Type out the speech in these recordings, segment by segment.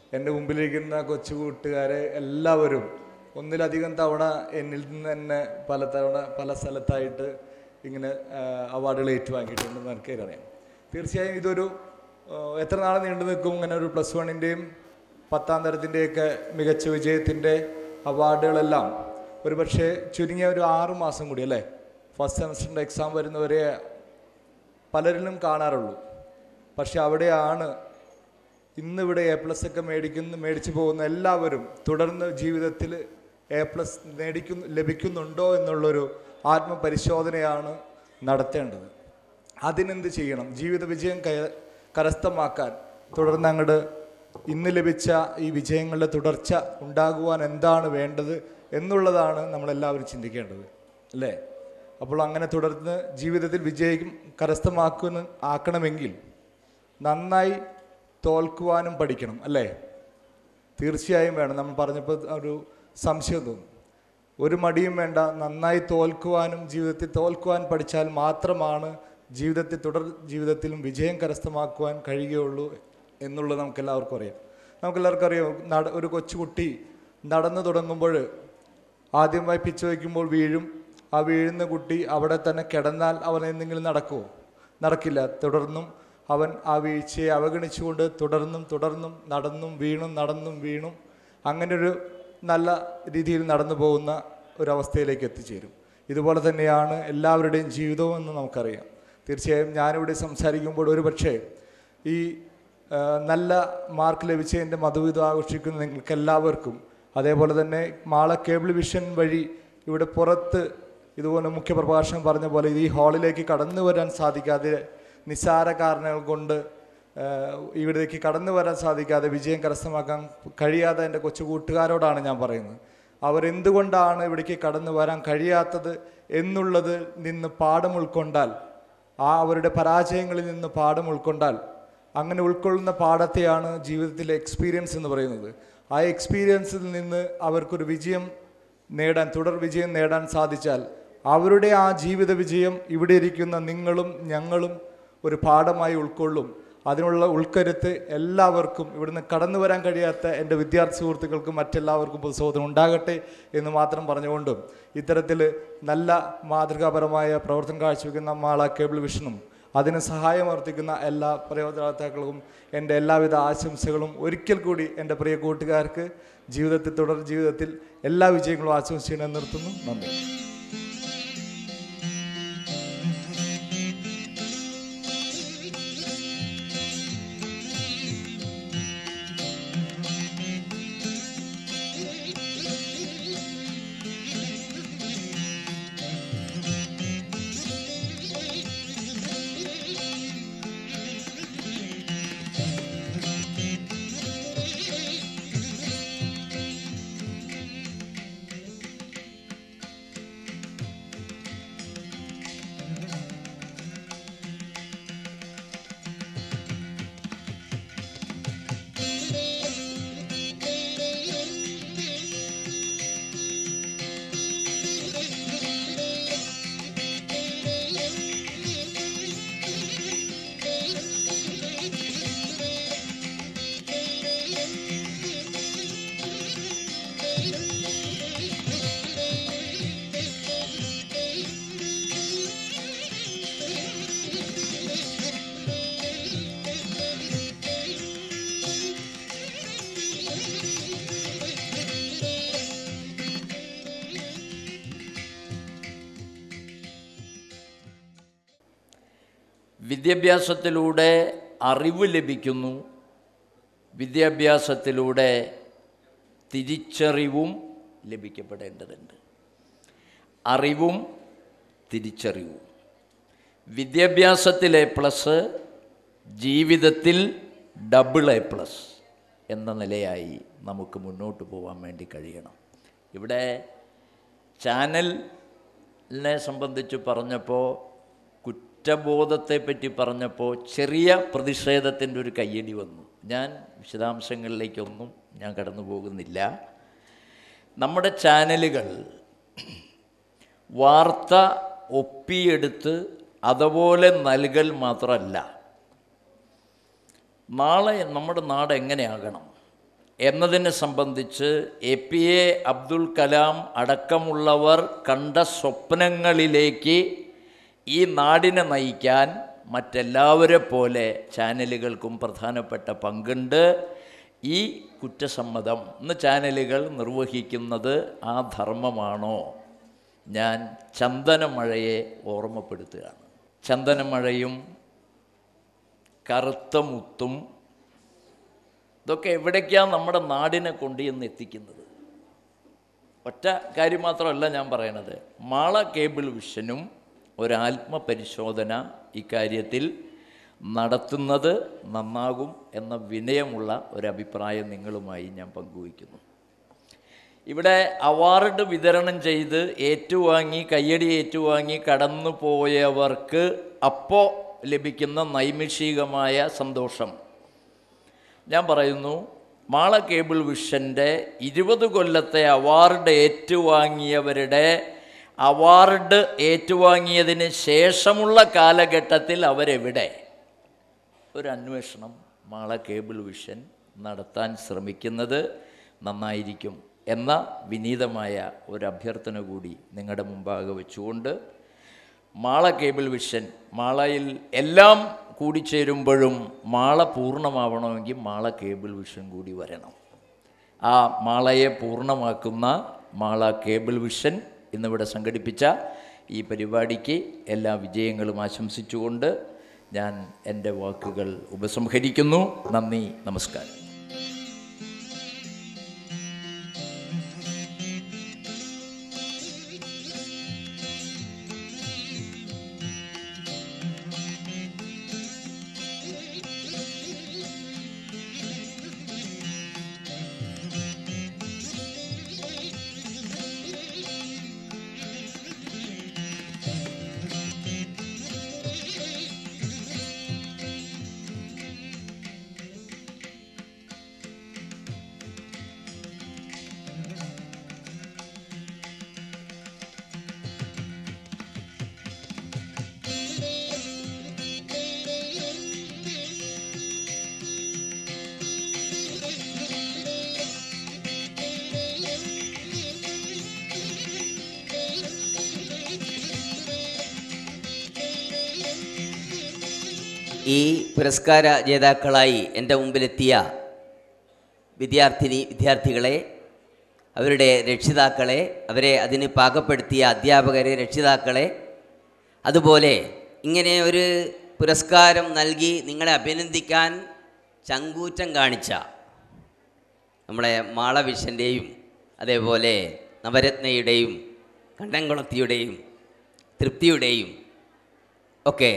എൻ്റെ മുമ്പിലിരിക്കുന്ന കൊച്ചു കൂട്ടുകാരെ എല്ലാവരും ഒന്നിലധികം തവണ എന്നിൽ നിന്ന് തന്നെ പല തവണ പല സ്ഥലത്തായിട്ട് ഇങ്ങനെ ആ, അവാർഡുകൾ ഏറ്റുവാങ്ങിയിട്ടുണ്ടെന്ന് എനിക്കറിയാം തീർച്ചയായും ഇതൊരു ആ, എത്ര നാൾ നീണ്ടു നിൽക്കും ഇങ്ങനെ ഒരു പ്ലസ് വണ്ണിൻ്റെയും പത്താം തരത്തിൻ്റെയൊക്കെ മികച്ച വിജയത്തിൻ്റെ അവാർഡുകളെല്ലാം ഒരു പക്ഷേ ചുരുങ്ങിയ ഒരു ആറ് മാസം കൂടി അല്ലേ ഫസ്റ്റ് സെമസ്റ്ററിൻ്റെ എക്സാം വരുന്നവരെ പലരിലും കാണാറുള്ളൂ പക്ഷെ അവിടെയാണ് ഇന്നിവിടെ എ പ്ലസ് ഒക്കെ മേടിക്കുന്ന മേടിച്ചു പോകുന്ന എല്ലാവരും തുടർന്ന് ജീവിതത്തിൽ എ പ്ലസ് നേടിക്കുന്നു ലഭിക്കുന്നുണ്ടോ എന്നുള്ളൊരു ആത്മപരിശോധനയാണ് നടത്തേണ്ടത് അതിനെന്ത് ചെയ്യണം ജീവിത വിജയം കയ കരസ്ഥമാക്കാൻ തുടർന്ന് അങ്ങോട്ട് ഇന്ന് ലഭിച്ച ഈ വിജയങ്ങളുടെ തുടർച്ച ഉണ്ടാകുവാൻ എന്താണ് വേണ്ടത് എന്നുള്ളതാണ് നമ്മളെല്ലാവരും ചിന്തിക്കേണ്ടത് അല്ലേ അപ്പോൾ അങ്ങനെ തുടർന്ന് ജീവിതത്തിൽ വിജയം കരസ്ഥമാക്കുന്ന ആക്കണമെങ്കിൽ നന്നായി തോൽക്കുവാനും പഠിക്കണം അല്ലേ തീർച്ചയായും വേണം നമ്മൾ പറഞ്ഞപ്പോൾ ഒരു സംശയം തോന്നും ഒരു മടിയും വേണ്ട നന്നായി തോൽക്കുവാനും ജീവിതത്തിൽ തോൽക്കുവാൻ പഠിച്ചാൽ മാത്രമാണ് ജീവിതത്തിൽ തുടർ ജീവിതത്തിലും വിജയം കരസ്ഥമാക്കുവാൻ കഴിയുകയുള്ളൂ എന്നുള്ളത് നമുക്കെല്ലാവർക്കും അറിയാം നമുക്കെല്ലാവർക്കും അറിയാം നട ഒരു കൊച്ചുകുട്ടി നടന്നു തുടങ്ങുമ്പോൾ ആദ്യമായി പിച്ച് വയ്ക്കുമ്പോൾ വീഴും ആ വീഴുന്ന കുട്ടി അവിടെ തന്നെ കിടന്നാൽ അവൻ എന്തെങ്കിലും നടക്കുമോ നടക്കില്ല തുടർന്നും അവൻ ആ വീഴ്ചയെ അവഗണിച്ചുകൊണ്ട് തുടർന്നും തുടർന്നും നടന്നും വീണും നടന്നും വീണും അങ്ങനെ ഒരു നല്ല രീതിയിൽ നടന്നു പോകുന്ന ഒരവസ്ഥയിലേക്ക് എത്തിച്ചേരും ഇതുപോലെ തന്നെയാണ് എല്ലാവരുടെയും ജീവിതവും എന്ന് നമുക്കറിയാം തീർച്ചയായും ഞാനിവിടെ സംസാരിക്കുമ്പോൾ ഒരു പക്ഷേ ഈ ആ, നല്ല മാർക്ക് ലഭിച്ചതിൻ്റെ മധുവിധം ആഘോഷിക്കുന്ന നിങ്ങൾക്ക് എല്ലാവർക്കും അതേപോലെ തന്നെ മാള കേബിൾ വിഷൻ വഴി ഇവിടെ പുറത്ത് ഇതുപോലെ മുഖ്യ പ്രഭാഷണം പറഞ്ഞ പോലെ ഈ ഹാളിലേക്ക് കടന്നു വരാൻ സാധിക്കാതെ നിസ്സാര കാരണങ്ങൾ കൊണ്ട് ആ, ഇവിടേക്ക് കടന്നു വരാൻ സാധിക്കാതെ വിജയം കരസ്ഥമാക്കാൻ കഴിയാതെ എൻ്റെ കൊച്ചു കൂട്ടുകാരോടാണ് ഞാൻ പറയുന്നത് അവരെന്തുകൊണ്ടാണ് ഇവിടേക്ക് കടന്നു വരാൻ കഴിയാത്തത് എന്നുള്ളത് നിന്ന് പാഠം ഉൾക്കൊണ്ടാൽ ആ അവരുടെ പരാജയങ്ങളിൽ നിന്ന് പാഠം ഉൾക്കൊണ്ടാൽ അങ്ങനെ ഉൾക്കൊള്ളുന്ന പാഠത്തെയാണ് ജീവിതത്തിലെ എക്സ്പീരിയൻസ് എന്ന് പറയുന്നത് ആ എക്സ്പീരിയൻസിൽ നിന്ന് അവർക്കൊരു വിജയം നേടാൻ തുടർ വിജയം നേടാൻ സാധിച്ചാൽ അവരുടെ ആ ജീവിത വിജയം ഇവിടെ ഇരിക്കുന്ന നിങ്ങളും ഞങ്ങളും ഒരു പാഠമായി ഉൾക്കൊള്ളും അതിനുള്ള ഉൾക്കരുത്ത് എല്ലാവർക്കും ഇവിടുന്ന് കടന്നു വരാൻ കഴിയാത്ത എൻ്റെ വിദ്യാർത്ഥി സുഹൃത്തുക്കൾക്കും മറ്റെല്ലാവർക്കും പൊതുസോദനം ഉണ്ടാകട്ടെ എന്ന് മാത്രം പറഞ്ഞുകൊണ്ടും ഇത്തരത്തിൽ നല്ല മാതൃകാപരമായ പ്രവർത്തനം കാഴ്ചവെക്കുന്ന മാള കേബിൾ വിഷനും അതിന് സഹായമർപ്പിക്കുന്ന എല്ലാ പ്രയോജനകർത്താക്കൾക്കും എൻ്റെ എല്ലാവിധ ആശംസകളും ഒരിക്കൽ കൂടി എൻ്റെ പ്രിയ കൂട്ടുകാർക്ക് ജീവിതത്തിൽ തുടർ ജീവിതത്തിൽ എല്ലാ വിജയങ്ങളും ആശംസിക്കണം നിർത്തുന്നു നന്ദി വിദ്യാഭ്യാസത്തിലൂടെ അറിവ് ലഭിക്കുന്നു വിദ്യാഭ്യാസത്തിലൂടെ തിരിച്ചറിവും ലഭിക്കപ്പെടേണ്ടതുണ്ട് അറിവും തിരിച്ചറിവും വിദ്യാഭ്യാസത്തിൽ എ പ്ലസ് ജീവിതത്തിൽ ഡബിൾ എ പ്ലസ് എന്ന നിലയായി നമുക്ക് മുന്നോട്ട് പോകാൻ വേണ്ടി കഴിയണം ഇവിടെ ചാനലിനെ സംബന്ധിച്ച് പറഞ്ഞപ്പോൾ കുറ്റബോധത്തെപ്പറ്റി പറഞ്ഞപ്പോൾ ചെറിയ പ്രതിഷേധത്തിൻ്റെ ഒരു കയ്യടി വന്നു ഞാൻ വിശദാംശങ്ങളിലേക്കൊന്നും ഞാൻ കടന്നു പോകുന്നില്ല നമ്മുടെ ചാനലുകൾ വാർത്ത ഒപ്പിയെടുത്ത് അതുപോലെ നൽകൽ മാത്രമല്ല നാളെ നമ്മുടെ നാട് എങ്ങനെയാകണം എന്നതിനെ സംബന്ധിച്ച് A P J Abdul Kalam അടക്കമുള്ളവർ കണ്ട സ്വപ്നങ്ങളിലേക്ക് ഈ നാടിനെ നയിക്കാൻ മറ്റെല്ലാവരെ പോലെ ചാനലുകൾക്കും പ്രധാനപ്പെട്ട പങ്കുണ്ട് ഈ കുറ്റസമ്മതം ഇന്ന് ചാനലുകൾ നിർവഹിക്കുന്നത് ആ ധർമ്മമാണോ ഞാൻ ചന്ദനമഴയെ ഓർമ്മപ്പെടുത്തുകയാണ് ചന്ദനമഴയും കറുത്ത മുത്തും ഇതൊക്കെ എവിടേക്കാണ് നമ്മുടെ നാടിനെ കൊണ്ടുചെന്ന് എത്തിക്കുന്നത് ഒറ്റ കാര്യം മാത്രമല്ല ഞാൻ പറയണത് മാള കേബിൾ വിഷനും ഒരാത്മപരിശോധന ഇക്കാര്യത്തിൽ നടത്തുന്നത് നന്നാകും എന്ന വിനയമുള്ള ഒരഭിപ്രായം നിങ്ങളുമായി ഞാൻ പങ്കുവയ്ക്കുന്നു ഇവിടെ അവാർഡ് വിതരണം ചെയ്ത് ഏറ്റുവാങ്ങി കയ്യടി ഏറ്റുവാങ്ങി കടന്നു പോയവർക്ക് അപ്പോൾ ലഭിക്കുന്ന നൈമിഷികമായ സന്തോഷം ഞാൻ പറയുന്നു മാള കേബിൾ വിഷൻ്റെ ഇരുപത് കൊല്ലത്തെ അവാർഡ് ഏറ്റുവാങ്ങിയവരുടെ അവാർഡ് ഏറ്റുവാങ്ങിയതിന് ശേഷമുള്ള കാലഘട്ടത്തിൽ അവരെവിടെ ഒരു അന്വേഷണം മാള കേബിൾ വിഷൻ നടത്താൻ ശ്രമിക്കുന്നത് നന്നായിരിക്കും എന്ന വിനീതമായ ഒരു അഭ്യർത്ഥന കൂടി നിങ്ങളുടെ മുമ്പാകെ വെച്ചുകൊണ്ട് മാള കേബിൾ വിഷൻ മാളയിൽ എല്ലാം കൂടിച്ചേരുമ്പോഴും മാള പൂർണ്ണമാവണമെങ്കിൽ മാള കേബിൾ വിഷൻ കൂടി വരണം ആ മാളയെ പൂർണ്ണമാക്കുന്ന മാള കേബിൾ വിഷൻ ഇന്നിവിടെ സംഘടിപ്പിച്ച ഈ പരിപാടിക്ക് എല്ലാ വിജയങ്ങളും ആശംസിച്ചുകൊണ്ട് ഞാൻ എൻ്റെ വാക്കുകൾ ഉപസംഹരിക്കുന്നു നന്ദി നമസ്കാരം ഈ പുരസ്കാര ജേതാക്കളായി എൻ്റെ മുമ്പിലെത്തിയ വിദ്യാർത്ഥിനി വിദ്യാർത്ഥികളെ അവരുടെ രക്ഷിതാക്കളെ അവരെ അതിന് പാകപ്പെടുത്തിയ അധ്യാപകരെ രക്ഷിതാക്കളെ അതുപോലെ ഇങ്ങനെ ഒരു പുരസ്കാരം നൽകി നിങ്ങളെ അഭിനന്ദിക്കാൻ ചങ്കൂറ്റം കാണിച്ച നമ്മുടെ മാളവിഷൻ്റെയും അതേപോലെ നവരത്നയുടെയും കണ്ടംകുളത്തിയുടെയും തൃപ്തിയുടെയും ഒക്കെ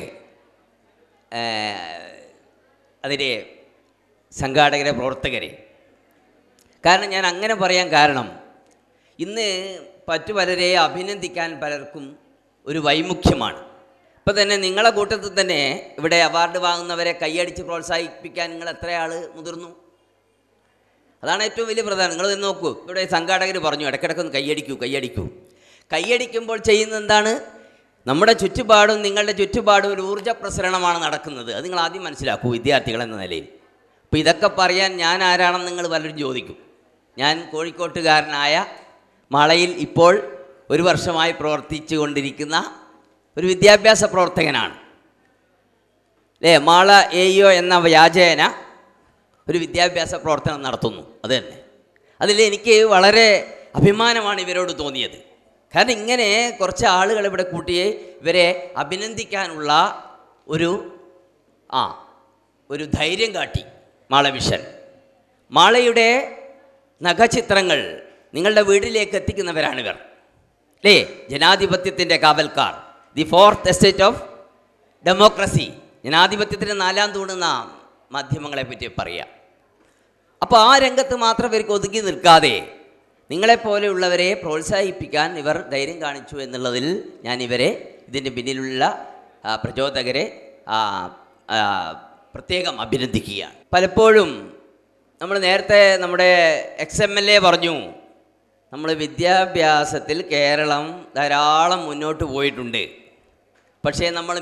അതിൻ്റെ സംഘാടകരെ പ്രവർത്തകരെ കാരണം ഞാൻ അങ്ങനെ പറയാൻ കാരണം ഇന്ന് മറ്റു പലരെ അഭിനന്ദിക്കാൻ പലർക്കും ഒരു വൈമുഖ്യമാണ് ഇപ്പം തന്നെ നിങ്ങളെ കൂട്ടത്തിൽ തന്നെ ഇവിടെ അവാർഡ് വാങ്ങുന്നവരെ കൈയടിച്ച് പ്രോത്സാഹിപ്പിക്കാൻ നിങ്ങൾ എത്ര ആൾ മുതിർന്നു അതാണ് ഏറ്റവും വലിയ പ്രധാനം നിങ്ങൾ ഇത് നോക്കൂ ഇവിടെ സംഘാടകർ പറഞ്ഞു ഇടയ്ക്കിടയ്ക്കൊന്ന് കൈയടിക്കൂ കൈയടിക്കൂ കൈയടിക്കുമ്പോൾ ചെയ്യുന്നത് എന്താണ് നമ്മുടെ ചുറ്റുപാടും നിങ്ങളുടെ ചുറ്റുപാടും ഒരു ഊർജ്ജ പ്രസരണമാണ് നടക്കുന്നത് അത് നിങ്ങൾ ആദ്യം മനസ്സിലാക്കൂ വിദ്യാർത്ഥികൾ എന്ന നിലയിൽ അപ്പോൾ ഇതൊക്കെ പറയാൻ ഞാൻ ആരാണെന്ന് നിങ്ങൾ പലരും ചോദിക്കും ഞാൻ കോഴിക്കോട്ടുകാരനായ മാളയിൽ ഇപ്പോൾ ഒരു വർഷമായി പ്രവർത്തിച്ചു കൊണ്ടിരിക്കുന്ന ഒരു വിദ്യാഭ്യാസ പ്രവർത്തകനാണ് അല്ലേ മാള എ എന്ന വ്യാജേന ഒരു വിദ്യാഭ്യാസ പ്രവർത്തനം നടത്തുന്നു അത് തന്നെ അതിൽ എനിക്ക് വളരെ അഭിമാനമാണ് ഇവരോട് തോന്നിയത് കാരണം ഇങ്ങനെ കുറച്ച് ആളുകൾ ഇവിടെ കൂട്ടിയെ ഇവരെ അഭിനന്ദിക്കാനുള്ള ഒരു ആ ഒരു ധൈര്യം കാട്ടി മാളവിഷൻ മാളയുടെ നഖചിത്രങ്ങൾ നിങ്ങളുടെ വീട്ടിലേക്ക് എത്തിക്കുന്നവരാണിവർ അല്ലേ ജനാധിപത്യത്തിൻ്റെ കാവൽക്കാർ the fourth estate of democracy ജനാധിപത്യത്തിൻ്റെ നാലാം തൂണുന്ന മാധ്യമങ്ങളെ പറ്റി പറയാം അപ്പോൾ ആ രംഗത്ത് മാത്രം ഇവർക്ക് ഒതുക്കി നിൽക്കാതെ നിങ്ങളെപ്പോലെയുള്ളവരെ പ്രോത്സാഹിപ്പിക്കാൻ ഇവർ ധൈര്യം കാണിച്ചു എന്നുള്ളതിൽ ഞാൻ ഇവരെ ഇതിൻ്റെ പിന്നിലുള്ള ആ, പ്രചോദകരെ ആ, ആ, പ്രത്യേകം അഭിനന്ദിക്കുകയാണ് പലപ്പോഴും നമ്മൾ നേരത്തെ നമ്മുടെ എക്സ് എം എൽ എ പറഞ്ഞു നമ്മൾ വിദ്യാഭ്യാസത്തിൽ കേരളം ധാരാളം മുന്നോട്ട് പോയിട്ടുണ്ട് പക്ഷേ നമ്മൾ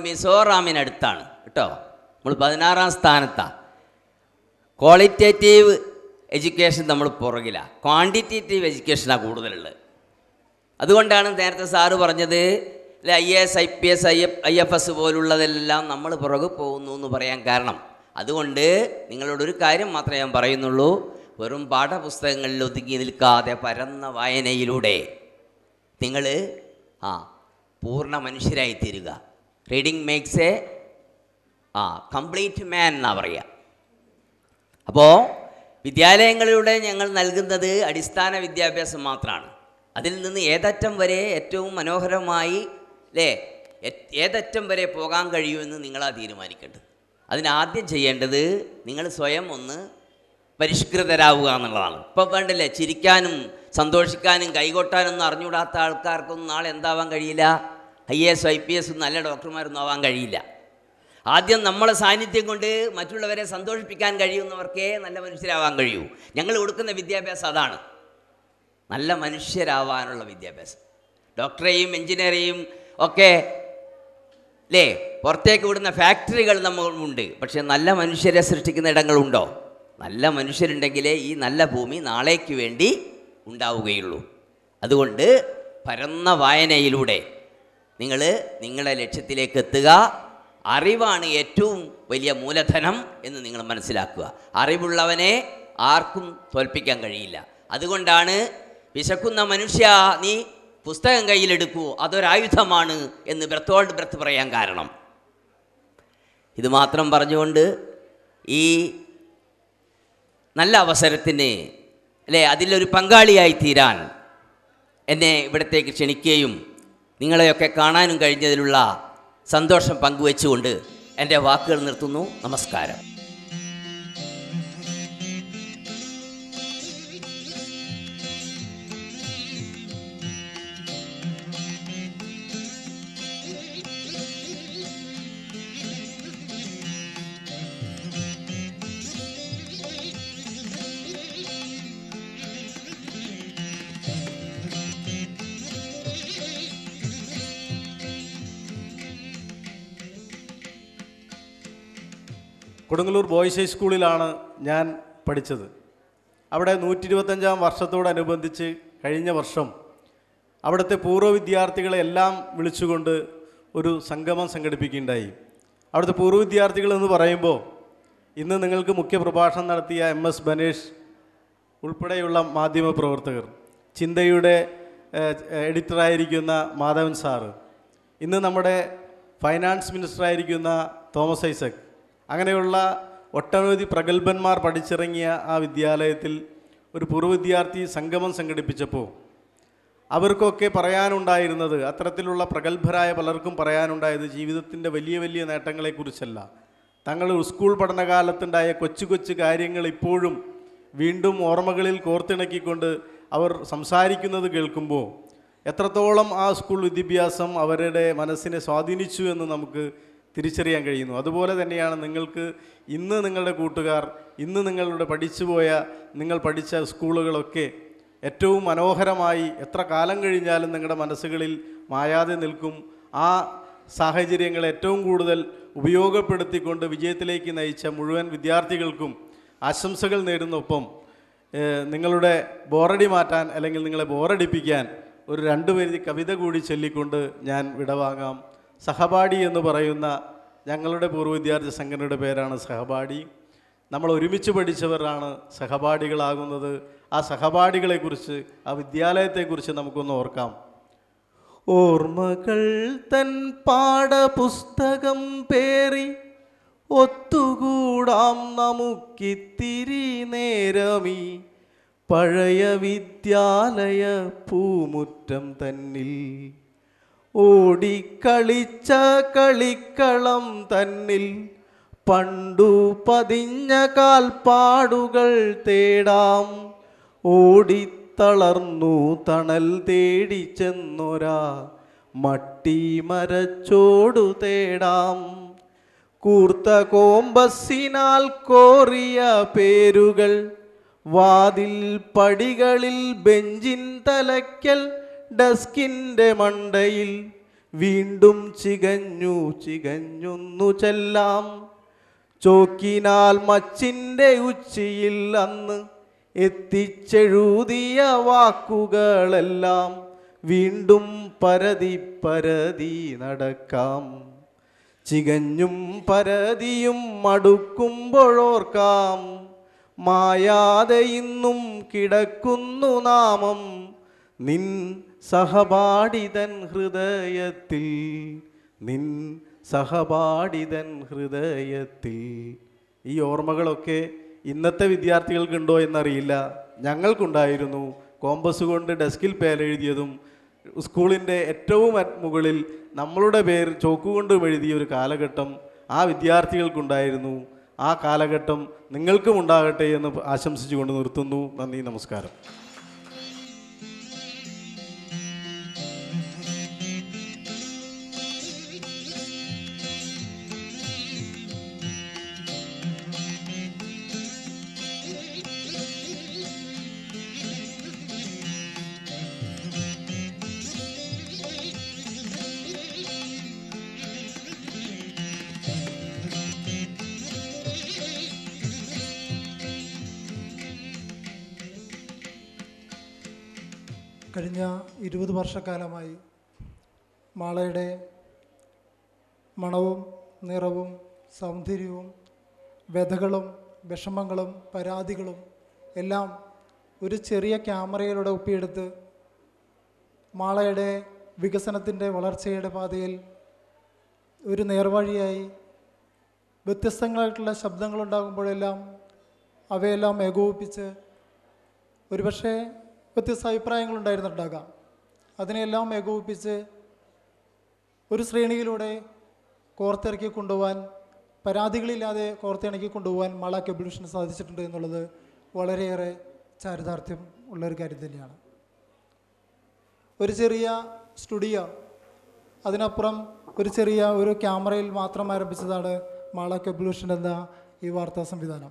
മിസോറാമിനടുത്താണ് കേട്ടോ നമ്മൾ പതിനാറാം സ്ഥാനത്താണ് ക്വാളിറ്റേറ്റീവ് എഡ്യൂക്കേഷൻ നമ്മൾ പുറകിലാണ് ക്വാണ്ടിറ്റേറ്റീവ് എഡ്യൂക്കേഷനാണ് കൂടുതലുള്ളത് അതുകൊണ്ടാണ് നേരത്തെ സാറ് പറഞ്ഞത് I A S I P S I F I F S പോലുള്ളതെല്ലാം നമ്മൾ പുറകെ പോകുന്നു എന്ന് പറയാൻ കാരണം അതുകൊണ്ട് നിങ്ങളോടൊരു കാര്യം മാത്രമേ ഞാൻ പറയുന്നുള്ളൂ വെറും പാഠപുസ്തകങ്ങളിൽ ഒതുങ്ങി നിൽക്കാതെ പരന്ന വായനയിലൂടെ നിങ്ങൾ ആ പൂർണ്ണ മനുഷ്യരായി തീരുക reading makes a a complete man എന്നാ പറയുക അപ്പോൾ വിദ്യാലയങ്ങളിലൂടെ ഞങ്ങൾ നൽകുന്നത് അടിസ്ഥാന വിദ്യാഭ്യാസം മാത്രമാണ് അതിൽ നിന്ന് ഏതറ്റം വരെ ഏറ്റവും മനോഹരമായി അല്ലേ എ- ഏതറ്റം വരെ പോകാൻ കഴിയുമെന്ന് നിങ്ങളാ തീരുമാനിക്കേണ്ടത് അതിനാദ്യം ചെയ്യേണ്ടത് നിങ്ങൾ സ്വയം ഒന്ന് പരിഷ്കൃതരാവുക എന്നുള്ളതാണ് ഇപ്പം വേണ്ടല്ലേ ചിരിക്കാനും സന്തോഷിക്കാനും കൈകൊട്ടാനൊന്നും അറിഞ്ഞുകൂടാത്ത ആൾക്കാർക്കൊന്നും നാളെ എന്താവാൻ കഴിയില്ല I S I P S നല്ല ഡോക്ടർമാരൊന്നും ആവാൻ കഴിയില്ല ആദ്യം നമ്മളെ സാന്നിധ്യം കൊണ്ട് മറ്റുള്ളവരെ സന്തോഷിപ്പിക്കാൻ കഴിയുന്നവർക്കേ നല്ല മനുഷ്യരാവാൻ കഴിയൂ ഞങ്ങൾ കൊടുക്കുന്ന വിദ്യാഭ്യാസം അതാണ് നല്ല മനുഷ്യരാവാനുള്ള വിദ്യാഭ്യാസം ഡോക്ടറെയും എഞ്ചിനീയറെയും ഒക്കെ അല്ലേ പുറത്തേക്ക് വിടുന്ന ഫാക്ടറികൾ നമ്മളുണ്ട് പക്ഷേ നല്ല മനുഷ്യരെ സൃഷ്ടിക്കുന്ന ഇടങ്ങളുണ്ടോ നല്ല മനുഷ്യരുണ്ടെങ്കിലേ ഈ നല്ല ഭൂമി നാളേക്ക് വേണ്ടി ഉണ്ടാവുകയുള്ളൂ അതുകൊണ്ട് പരന്ന വായനയിലൂടെ നിങ്ങൾ നിങ്ങളുടെ ലക്ഷ്യത്തിലേക്ക് എത്തുക അറിവാണ് ഏറ്റവും വലിയ മൂലധനം എന്ന് നിങ്ങൾ മനസ്സിലാക്കുക അറിവുള്ളവനെ ആർക്കും തോൽപ്പിക്കാൻ കഴിയില്ല അതുകൊണ്ടാണ് വിശക്കുന്ന മനുഷ്യ നീ പുസ്തകം കയ്യിലെടുക്കൂ അതൊരായുധമാണ് എന്ന് ബ്രത്തോൾഡ് ബ്രത്ത് പറയാൻ കാരണം ഇത് മാത്രം പറഞ്ഞുകൊണ്ട് ഈ നല്ല അവസരത്തിന് അല്ലേ അതിലൊരു പങ്കാളിയായി തീരാൻ എന്നെ ഇവിടത്തേക്ക് ക്ഷണിക്കുകയും നിങ്ങളെയൊക്കെ കാണാനും കഴിഞ്ഞതിലുള്ള സന്തോഷം പങ്കുവെച്ചുകൊണ്ട് എൻ്റെ വാക്കുകൾ നിർത്തുന്നു നമസ്കാരം കൊടുങ്ങല്ലൂർ ബോയ്സ് ഹൈസ്കൂളിലാണ് ഞാൻ പഠിച്ചത് അവിടെ നൂറ്റി ഇരുപത്തഞ്ചാം വർഷത്തോടനുബന്ധിച്ച് കഴിഞ്ഞ വർഷം അവിടുത്തെ പൂർവ്വ വിദ്യാർത്ഥികളെ എല്ലാം വിളിച്ചുകൊണ്ട് ഒരു സംഗമം സംഘടിപ്പിക്കുകയുണ്ടായി അവിടുത്തെ പൂർവ്വ വിദ്യാർത്ഥികൾ എന്ന് പറയുമ്പോൾ ഇന്ന് നിങ്ങൾക്ക് മുഖ്യ പ്രഭാഷണം നടത്തിയ എം എസ് ബനേഷ് ഉൾപ്പെടെയുള്ള മാധ്യമ പ്രവർത്തകർ ചിന്തയുടെ ഏഹ്, എഡിറ്ററായിരിക്കുന്ന മാധവൻ സാറ് ഇന്ന് നമ്മുടെ ഫൈനാൻസ് മിനിസ്റ്ററായിരിക്കുന്ന തോമസ് ഐസക് അങ്ങനെയുള്ള ഒട്ടനവധി പ്രഗത്ഭന്മാർ പഠിച്ചിറങ്ങിയ ആ വിദ്യാലയത്തിൽ ഒരു പൂർവ്വ വിദ്യാർത്ഥി സംഗമം സംഘടിപ്പിച്ചപ്പോൾ അവർക്കൊക്കെ പറയാനുണ്ടായിരുന്നത് അത്തരത്തിലുള്ള പ്രഗത്ഭരായ പലർക്കും പറയാനുണ്ടായത് ജീവിതത്തിൻ്റെ വലിയ വലിയ നേട്ടങ്ങളെക്കുറിച്ചല്ല തങ്ങൾ സ്കൂൾ പഠനകാലത്തുണ്ടായ കൊച്ചു കൊച്ചു കാര്യങ്ങൾ ഇപ്പോഴും വീണ്ടും ഓർമ്മകളിൽ കോർത്തിണക്കിക്കൊണ്ട് അവർ സംസാരിക്കുന്നത് കേൾക്കുമ്പോൾ എത്രത്തോളം ആ സ്കൂൾ വിദ്യാഭ്യാസം അവരുടെ മനസ്സിനെ സ്വാധീനിച്ചു എന്ന് നമുക്ക് തിരിച്ചറിയാൻ കഴിയുന്നു അതുപോലെ തന്നെയാണ് നിങ്ങൾക്ക് ഇന്ന് നിങ്ങളുടെ കൂട്ടുകാർ ഇന്ന് നിങ്ങളുടെ പഠിച്ചുപോയ നിങ്ങൾ പഠിച്ച സ്കൂളുകളൊക്കെ ഏറ്റവും മനോഹരമായി എത്ര കാലം കഴിഞ്ഞാലും നിങ്ങളുടെ മനസ്സുകളിൽ മായാതെ നിൽക്കും ആ സാഹചര്യങ്ങൾ ഏറ്റവും കൂടുതൽ ഉപയോഗപ്പെടുത്തിക്കൊണ്ട് വിജയത്തിലേക്ക് നയിച്ച മുഴുവൻ വിദ്യാർത്ഥികൾക്കും ആശംസകൾ നേരുന്നൊപ്പം ഏഹ്, നിങ്ങളുടെ ബോറടി മാറ്റാൻ അല്ലെങ്കിൽ നിങ്ങളെ ബോറടിപ്പിക്കാൻ ഒരു രണ്ട് വരി കവിത കൂടി ചൊല്ലിക്കൊണ്ട് ഞാൻ വിടവാങ്ങാം സഹപാഠി എന്ന് പറയുന്ന ഞങ്ങളുടെ പൂർവ്വ വിദ്യാർത്ഥി സംഘടനയുടെ പേരാണ് സഹപാഠി നമ്മൾ ഒരുമിച്ച് പഠിച്ചവരാണ് സഹപാഠികളാകുന്നത് ആ സഹപാഠികളെക്കുറിച്ച് ആ വിദ്യാലയത്തെക്കുറിച്ച് നമുക്കൊന്ന് ഓർക്കാം ഓർമ്മകൾ തൻ പാഠപുസ്തകം പേറി ഒത്തുകൂടാം നമുക്കിത്തിരി നേരമീ പഴയ വിദ്യാലയ പൂമുറ്റം തന്നിൽ ഓടിക്കളിച്ച കളിക്കളം തന്നിൽ പണ്ടു പതിഞ്ഞ കാൽപ്പാടുകൾ തേടാം ഓടിത്തളർന്നു തണൽ തേടി ചെന്നൊരാ മട്ടി മരച്ചോടു തേടാം കൂർത്ത കോമ്പസിനാൽ കോറിയ പേരുകൾ വാതിൽ പടികളിൽ ബെഞ്ചിൻ തലയ്ക്കൽ ഡസ്കിൻ്റെ മണ്ടയിൽ വീണ്ടും ചികഞ്ഞു ചികഞ്ഞൊന്നു ചെല്ലാം ചോക്കിനാൽ മച്ചിൻ്റെ ഉച്ചിയിൽ അന്ന് എത്തിച്ചെഴുതിയ വാക്കുകളെല്ലാം വീണ്ടും പരതി പരതി നടക്കാം ചികഞ്ഞും പരതിയും മടുക്കുമ്പോഴോർക്കാം മായാതെ ഇന്നും കിടക്കുന്നു നാമം നിൻ സഹപാഠിതൻ ഹൃദയത്തിൽ നിൻ സഹപാഠിതൻ ഹൃദയത്തിൽ ഈ ഓർമ്മകളൊക്കെ ഇന്നത്തെ വിദ്യാർത്ഥികൾക്കുണ്ടോ എന്നറിയില്ല ഞങ്ങൾക്കുണ്ടായിരുന്നു കോമ്പസ് കൊണ്ട് ഡെസ്കിൽ പേരെഴുതിയതും സ്കൂളിൻ്റെ ഏറ്റവും അറ്റ് മുകളിൽ നമ്മളുടെ പേര് ചോക്കുകൊണ്ടും എഴുതിയ ഒരു കാലഘട്ടം ആ വിദ്യാർത്ഥികൾക്കുണ്ടായിരുന്നു ആ കാലഘട്ടം നിങ്ങൾക്കും ഉണ്ടാകട്ടെ എന്ന് ആശംസിച്ചുകൊണ്ട് നിർത്തുന്നു നന്ദി നമസ്കാരം കഴിഞ്ഞ ഇരുപത് വർഷക്കാലമായി മാളയുടെ മണവും നിറവും സൗന്ദര്യവും വ്യഥകളും വിഷമങ്ങളും പരാതികളും എല്ലാം ഒരു ചെറിയ ക്യാമറയിലൂടെ ഒപ്പിയെടുത്ത് മാളയുടെ വികസനത്തിൻ്റെ വളർച്ചയുടെ പാതയിൽ ഒരു നേർവഴിയായി വ്യത്യസ്തങ്ങളായിട്ടുള്ള ശബ്ദങ്ങളുണ്ടാകുമ്പോഴെല്ലാം അവയെല്ലാം ഏകോപിപ്പിച്ച് ഒരുപക്ഷെ വ്യത്യസ്ത അഭിപ്രായങ്ങളുണ്ടായിരുന്നുണ്ടാകാം അതിനെല്ലാം ഏകോപിപ്പിച്ച് ഒരു ശ്രേണിയിലൂടെ കോർത്തിറക്കി കൊണ്ടുപോകാൻ പരാതികളില്ലാതെ കോർത്തിണക്കി കൊണ്ടുപോകാൻ മാള കെബിളിഷന് സാധിച്ചിട്ടുണ്ട് എന്നുള്ളത് വളരെയേറെ ചാരിതാർത്ഥ്യം ഉള്ളൊരു കാര്യം തന്നെയാണ് ഒരു ചെറിയ സ്റ്റുഡിയോ അതിനപ്പുറം ഒരു ചെറിയ ഒരു ക്യാമറയിൽ മാത്രം ആരംഭിച്ചതാണ് മാള കെബിളിഷൻ എന്ന ഈ വാർത്താ സംവിധാനം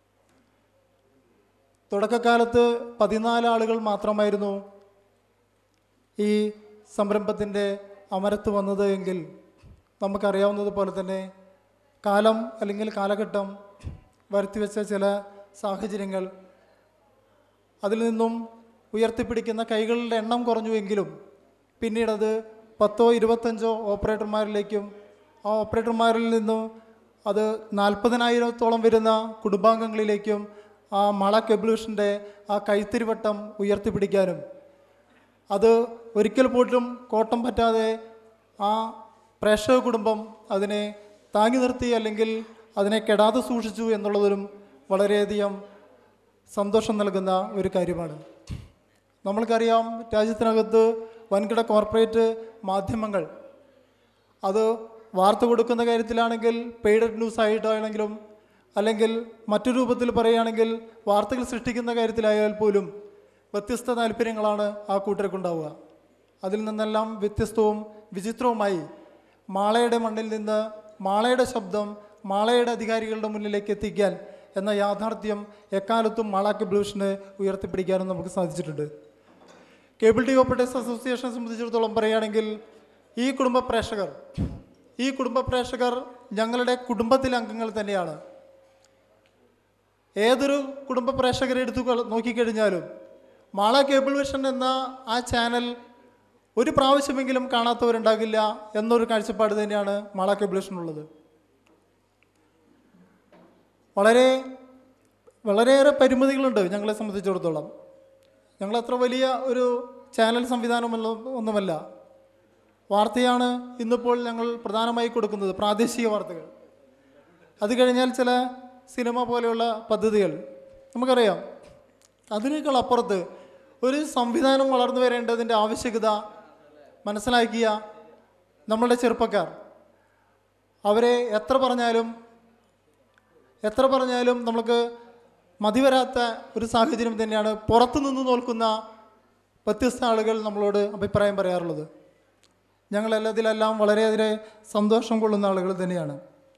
തുടക്കകാലത്ത് പതിനാല് ആളുകൾ മാത്രമായിരുന്നു ഈ സംരംഭത്തിൻ്റെ അമരത്ത് വന്നത് എങ്കിൽ നമുക്കറിയാവുന്നതുപോലെ തന്നെ കാലം അല്ലെങ്കിൽ കാലഘട്ടം വരുത്തിവെച്ച ചില സാഹചര്യങ്ങൾ അതിൽ നിന്നും ഉയർത്തിപ്പിടിക്കുന്ന കൈകളുടെ എണ്ണം കുറഞ്ഞുവെങ്കിലും പിന്നീടത് പത്തോ ഇരുപത്തഞ്ചോ ഓപ്പറേറ്റർമാരിലേക്കും ആ ഓപ്പറേറ്റർമാരിൽ നിന്നും അത് നാൽപ്പതിനായിരത്തോളം വരുന്ന കുടുംബാംഗങ്ങളിലേക്കും ആ മള കെബിളൂഷൻ്റെ ആ കൈത്തിരിവട്ടം ഉയർത്തിപ്പിടിക്കാനും അത് ഒരിക്കൽ പോലും കോട്ടം പറ്റാതെ ആ പ്രേക്ഷക കുടുംബം അതിനെ താങ്ങി നിർത്തി അല്ലെങ്കിൽ അതിനെ കെടാതെ സൂക്ഷിച്ചു എന്നുള്ളതിലും വളരെയധികം സന്തോഷം നൽകുന്ന ഒരു കാര്യമാണ് നമ്മൾക്കറിയാം രാജ്യത്തിനകത്ത് വൻകിട കോർപ്പറേറ്റ് മാധ്യമങ്ങൾ അത് വാർത്ത കൊടുക്കുന്ന കാര്യത്തിലാണെങ്കിൽ പെയ്ഡഡ് ന്യൂസ് ആയിട്ടാണെങ്കിലും അല്ലെങ്കിൽ മറ്റു രൂപത്തിൽ പറയുകയാണെങ്കിൽ വാർത്തകൾ സൃഷ്ടിക്കുന്ന കാര്യത്തിലായാൽ പോലും വ്യത്യസ്ത താല്പര്യങ്ങളാണ് ആ കൂട്ടർക്കുണ്ടാവുക അതിൽ നിന്നെല്ലാം വ്യത്യസ്തവും വിചിത്രവുമായി മാളയുടെ മണ്ണിൽ നിന്ന് മാളയുടെ ശബ്ദം മാളയുടെ അധികാരികളുടെ മുന്നിലേക്ക് എത്തിക്കാൻ എന്ന യാഥാർത്ഥ്യം എക്കാലത്തും മാള കെബിളൂഷന് ഉയർത്തിപ്പിടിക്കാനും നമുക്ക് സാധിച്ചിട്ടുണ്ട് കേബിൾ ടി ഓപ്പറേറ്റേഴ്സ് അസോസിയേഷനെ സംബന്ധിച്ചിടത്തോളം പറയുകയാണെങ്കിൽ ഈ കുടുംബ പ്രേക്ഷകർ ഈ കുടുംബ പ്രേക്ഷകർ ഞങ്ങളുടെ കുടുംബത്തിലെ അംഗങ്ങൾ തന്നെയാണ് ഏതൊരു കുടുംബ പ്രേക്ഷകരെ എടുത്തു കൊ- നോക്കിക്കഴിഞ്ഞാലും മാള കേബിൾ വിഷൻ എന്ന ആ ചാനൽ ഒരു പ്രാവശ്യമെങ്കിലും കാണാത്തവരുണ്ടാകില്ല എന്നൊരു കാഴ്ചപ്പാട് തന്നെയാണ് മാള കേബിൾ വിഷനുള്ളത് വളരെ വളരെയേറെ പരിമിതികളുണ്ട് ഞങ്ങളെ സംബന്ധിച്ചിടത്തോളം ഞങ്ങൾ അത്ര വലിയ ഒരു ചാനൽ സംവിധാനമല്ല ഒന്നുമല്ല വാർത്തയാണ് ഇന്നിപ്പോൾ ഞങ്ങൾ പ്രധാനമായി കൊടുക്കുന്നത് പ്രാദേശിക വാർത്തകൾ അത് കഴിഞ്ഞാൽ ചില സിനിമ പോലെയുള്ള പദ്ധതികൾ നമുക്കറിയാം അതിനേക്കാൾ അപ്പുറത്ത് ഒരു സംവിധാനം വളർന്നു വരേണ്ടതിൻ്റെ ആവശ്യകത മനസ്സിലാക്കിയ നമ്മളുടെ ചെറുപ്പക്കാർ അവരെ എത്ര പറഞ്ഞാലും എത്ര പറഞ്ഞാലും നമുക്ക് മതിവരാത്ത ഒരു സാഹചര്യം തന്നെയാണ് പുറത്തു നിന്ന് നോക്കുന്ന വ്യത്യസ്ത ആളുകൾ നമ്മളോട് അഭിപ്രായം പറയാറുള്ളത് ഞങ്ങളെല്ലാം ഇതിലെല്ലാം വളരെയേറെ സന്തോഷം കൊള്ളുന്ന ആളുകൾ തന്നെയാണ്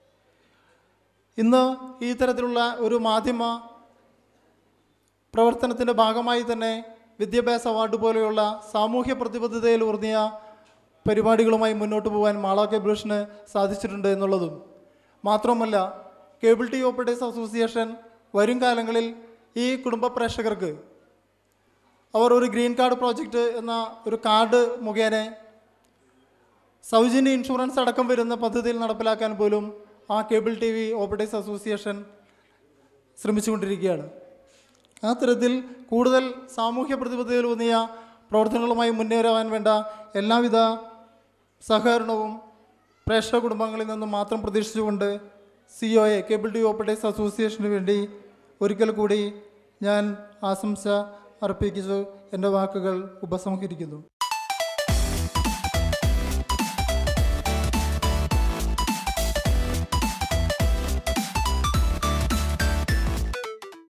ഇന്ന് ഈ തരത്തിലുള്ള ഒരു മാധ്യമ പ്രവർത്തനത്തിൻ്റെ ഭാഗമായി തന്നെ വിദ്യാഭ്യാസ അവാർഡ് പോലെയുള്ള സാമൂഹ്യ പ്രതിബദ്ധതയിൽ ഊർന്നിയ പരിപാടികളുമായി മുന്നോട്ട് പോകാൻ മാള കേബിളിഷന് സാധിച്ചിട്ടുണ്ട് എന്നുള്ളതും മാത്രമല്ല കേബിൾ ടി ഓപ്പറേറ്റേഴ്സ് അസോസിയേഷൻ വരും കാലങ്ങളിൽ ഈ കുടുംബ പ്രേക്ഷകർക്ക് അവർ ഒരു ഗ്രീൻ കാർഡ് പ്രോജക്റ്റ് എന്ന ഒരു കാർഡ് മുഖേന സൗജന്യ ഇൻഷുറൻസ് അടക്കം വരുന്ന പദ്ധതിയിൽ നടപ്പിലാക്കാൻ പോലും ആ cable T V operators association ശ്രമിച്ചുകൊണ്ടിരിക്കുകയാണ് ആ തരത്തിൽ കൂടുതൽ സാമൂഹ്യ പ്രതിബദ്ധതയിലൂന്നിയ പ്രവർത്തനങ്ങളുമായി മുന്നേറാൻ വേണ്ട എല്ലാവിധ സഹകരണവും പ്രേക്ഷക കുടുംബങ്ങളിൽ നിന്നും മാത്രം പ്രതീക്ഷിച്ചുകൊണ്ട് C O A cable T V operators അസോസിയേഷന് വേണ്ടി ഒരിക്കൽ കൂടി ഞാൻ ആശംസ അർപ്പിച്ചു എൻ്റെ വാക്കുകൾ ഉപസംഹരിക്കുന്നു